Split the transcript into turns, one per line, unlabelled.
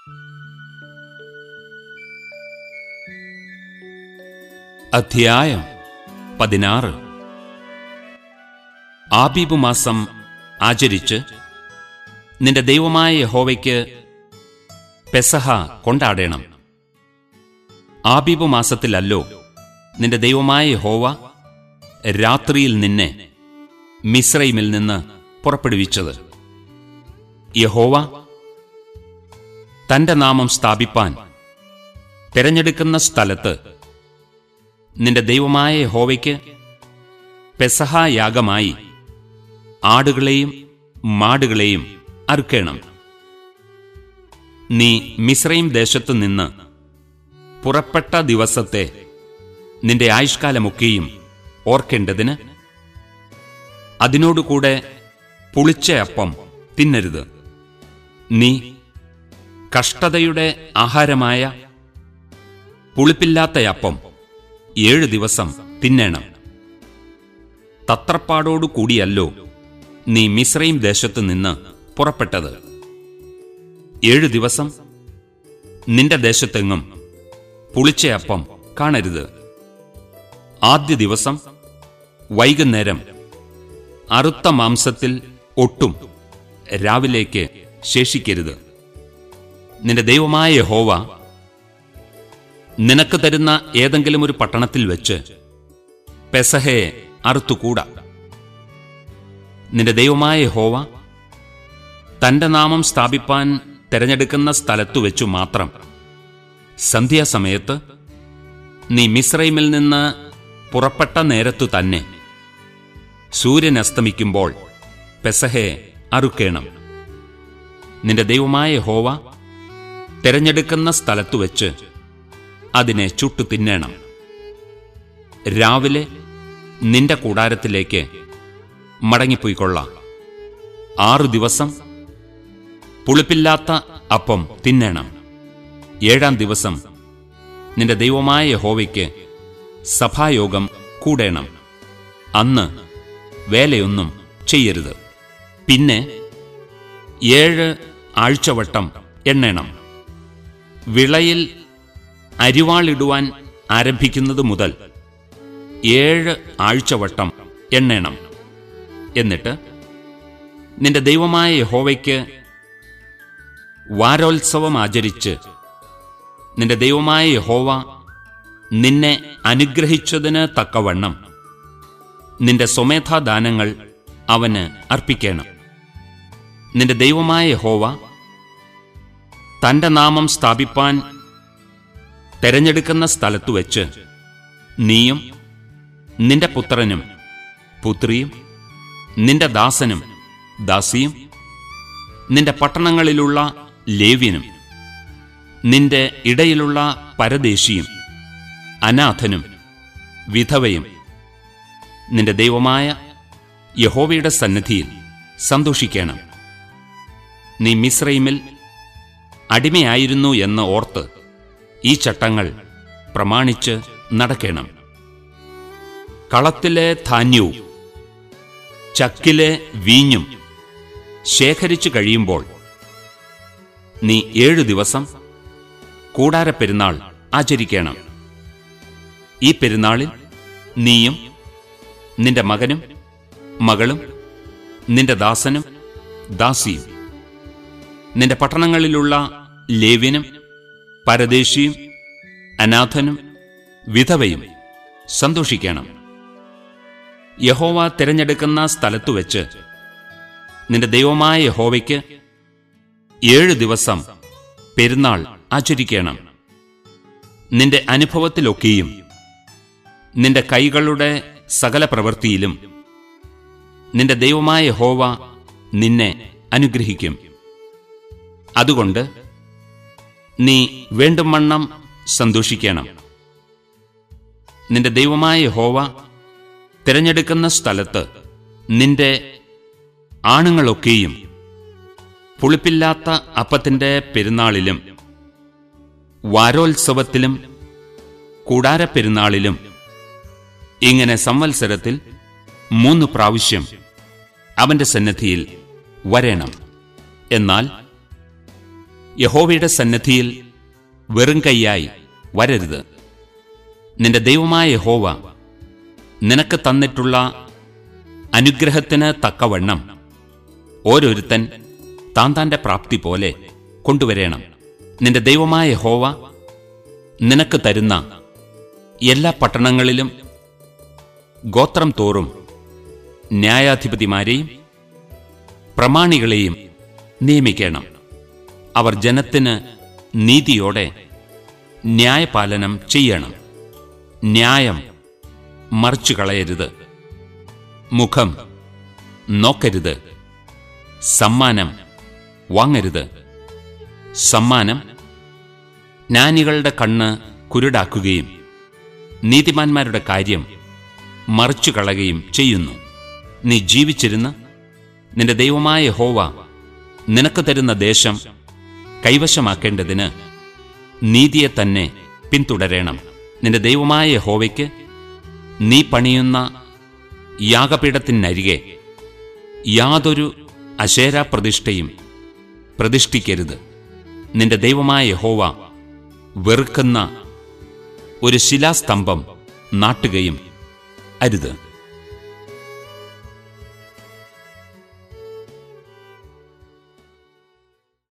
അധ്യായം പതിനാറ് ആബീബ് മാസം ആചരിച്ച് നിന്റെ ദൈവമായ യഹോവയ്ക്ക് പെസഹ കൊണ്ടാടേണം ആബീബ് മാസത്തിലല്ലോ നിന്റെ ദൈവമായ യഹോവ രാത്രിയിൽ നിന്നെ മിസ്രൈമിൽ നിന്ന് പുറപ്പെടുവിച്ചത് യഹോവ തന്റെ നാമം സ്ഥാപിപ്പാൻ തിരഞ്ഞെടുക്കുന്ന സ്ഥലത്ത് നിന്റെ ദൈവമായ യഹോവയ്ക്ക് പെസഹായാഗമായി ആടുകളെയും മാടുകളെയും അറുക്കേണം നീ മിശ്രയും ദേശത്തു നിന്ന് പുറപ്പെട്ട ദിവസത്തെ നിന്റെ ആയുഷ്കാലമൊക്കെയും ഓർക്കേണ്ടതിന് അതിനോടുകൂടെ പുളിച്ച അപ്പം തിന്നരുത് നീ കഷ്ടതയുടെ ആഹാരമായ പുളിപ്പില്ലാത്ത അപ്പം ഏഴ് ദിവസം തിന്നേണം തത്രപ്പാടോടു കൂടിയല്ലോ നീ മിശ്രയും ദേശത്തു നിന്ന് പുറപ്പെട്ടത് ഏഴു ദിവസം നിന്റെ ദേശത്തെങ്ങും പുളിച്ചയപ്പം കാണരുത് ആദ്യ ദിവസം വൈകുന്നേരം അറുത്ത മാംസത്തിൽ ഒട്ടും രാവിലേക്ക് ശേഷിക്കരുത് നിന്റെ ദൈവമായ യഹോവ നിനക്ക് തരുന്ന ഏതെങ്കിലും ഒരു പട്ടണത്തിൽ വെച്ച് പെസഹയെ അറുത്തുകൂടാ നിന്റെ ദൈവമായ യഹോവ തന്റെ നാമം സ്ഥാപിപ്പാൻ തെരഞ്ഞെടുക്കുന്ന സ്ഥലത്തു വെച്ചു മാത്രം സന്ധ്യാസമയത്ത് നീ മിശ്രൈമിൽ നിന്ന് പുറപ്പെട്ട നേരത്തു തന്നെ സൂര്യൻ അസ്തമിക്കുമ്പോൾ പെസഹയെ അറുക്കേണം നിന്റെ ദൈവമായ യഹോവ തെരഞ്ഞെടുക്കുന്ന സ്ഥലത്തു വെച്ച് അതിനെ ചുട്ടു തിന്നേണം രാവിലെ നിന്റെ കൂടാരത്തിലേക്ക് മടങ്ങിപ്പോയിക്കൊള്ളാം ആറു ദിവസം പുളിപ്പില്ലാത്ത അപ്പം തിന്നേണം ഏഴാം ദിവസം നിന്റെ ദൈവമായ യഹോവയ്ക്ക് സഭായോഗം കൂടേണം അന്ന് വേലയൊന്നും ചെയ്യരുത് പിന്നെ ഏഴ് ആഴ്ചവട്ടം എണ്ണേണം വിളയിൽ അരിവാളിടുവാൻ ആരംഭിക്കുന്നത് മുതൽ ഏഴ് ആഴ്ചവട്ടം എണ്ണേണം എന്നിട്ട് നിന്റെ ദൈവമായ യഹോവയ്ക്ക് വാരോത്സവം ആചരിച്ച് നിന്റെ ദൈവമായ യഹോവ നിന്നെ അനുഗ്രഹിച്ചതിന് തക്കവണ്ണം നിന്റെ സ്വമേധാദാനങ്ങൾ അവന് അർപ്പിക്കണം നിന്റെ ദൈവമായ യഹോവ തന്റെ നാമം സ്ഥാപിപ്പാൻ തെരഞ്ഞെടുക്കുന്ന സ്ഥലത്തു വെച്ച് നീയും നിന്റെ പുത്രനും പുത്രിയും നിന്റെ ദാസനും ദാസിയും നിന്റെ പട്ടണങ്ങളിലുള്ള ലേവ്യനും നിന്റെ ഇടയിലുള്ള പരദേശിയും അനാഥനും വിധവയും നിന്റെ ദൈവമായ യഹോവയുടെ സന്നിധിയിൽ സന്തോഷിക്കണം നീ മിശ്രൈമിൽ അടിമയായിരുന്നു എന്ന് ഓർത്ത് ഈ ചട്ടങ്ങൾ പ്രമാണിച്ച് നടക്കണം കളത്തിലെ ധാന്യവും ചക്കിലെ വീഞ്ഞും ശേഖരിച്ചു കഴിയുമ്പോൾ നീ ഏഴു ദിവസം കൂടാരപ്പെരുന്നാൾ ആചരിക്കണം ഈ പെരുന്നാളിൽ നീയും നിന്റെ മകനും മകളും നിന്റെ ദാസനും ദാസിയും നിന്റെ പട്ടണങ്ങളിലുള്ള ലേവ്യനും പരദേശിയും അനാഥനും വിധവയും സന്തോഷിക്കണം യഹോവ തിരഞ്ഞെടുക്കുന്ന സ്ഥലത്തു വെച്ച് നിന്റെ ദൈവമായ യഹോവയ്ക്ക് ഏഴ് ദിവസം പെരുന്നാൾ ആചരിക്കണം നിന്റെ അനുഭവത്തിലൊക്കെയും നിന്റെ കൈകളുടെ സകല പ്രവൃത്തിയിലും നിന്റെ ദൈവമായ യഹോവ നിന്നെ അനുഗ്രഹിക്കും അതുകൊണ്ട് നീ വേണ്ടും വണ്ണം സന്തോഷിക്കണം നിന്റെ ദൈവമായ യഹോവ തിരഞ്ഞെടുക്കുന്ന സ്ഥലത്ത് നിന്റെ ആണുങ്ങളൊക്കെയും പുളിപ്പില്ലാത്ത അപ്പത്തിന്റെ പെരുന്നാളിലും വാരോത്സവത്തിലും കൂടാരപ്പെരുന്നാളിലും ഇങ്ങനെ സംവത്സരത്തിൽ മൂന്ന് പ്രാവശ്യം അവന്റെ സന്നിധിയിൽ വരേണം എന്നാൽ യഹോവയുടെ സന്നിധിയിൽ വെറും കൈയായി വരരുത് നിന്റെ ദൈവമായ യഹോവ നിനക്ക് തന്നിട്ടുള്ള അനുഗ്രഹത്തിന് തക്കവണ്ണം ഓരോരുത്തൻ താൻ താന്റെ പ്രാപ്തി പോലെ കൊണ്ടുവരേണം നിന്റെ ദൈവമായ യഹോവ നിനക്ക് തരുന്ന എല്ലാ പട്ടണങ്ങളിലും ഗോത്രം തോറും ന്യായാധിപതിമാരെയും പ്രമാണികളെയും നിയമിക്കണം അവർ ജനത്തിന് നീതിയോടെ ന്യായപാലനം ചെയ്യണം ന്യായം മറിച്ചു കളയരുത് മുഖം നോക്കരുത് സമ്മാനം വാങ്ങരുത് സമ്മാനം ജ്ഞാനികളുടെ കണ്ണ് കുരുടാക്കുകയും നീതിമാന്മാരുടെ കാര്യം മറിച്ചു കളയുകയും ചെയ്യുന്നു നീ ജീവിച്ചിരുന്ന് നിന്റെ ദൈവമായ ഹോവ നിനക്ക് തരുന്ന ദേശം കൈവശമാക്കേണ്ടതിന് നീതിയെ തന്നെ പിന്തുടരണം നിന്റെ ദൈവമായ ഹോവയ്ക്ക് നീ പണിയുന്ന യാഗപീഠത്തിനരികെ യാതൊരു അശേരാപ്രതിഷ്ഠയും പ്രതിഷ്ഠിക്കരുത് നിന്റെ ദൈവമായ യഹോവ വെറുക്കുന്ന ഒരു ശിലാസ്തംഭം നാട്ടുകയും അരുത്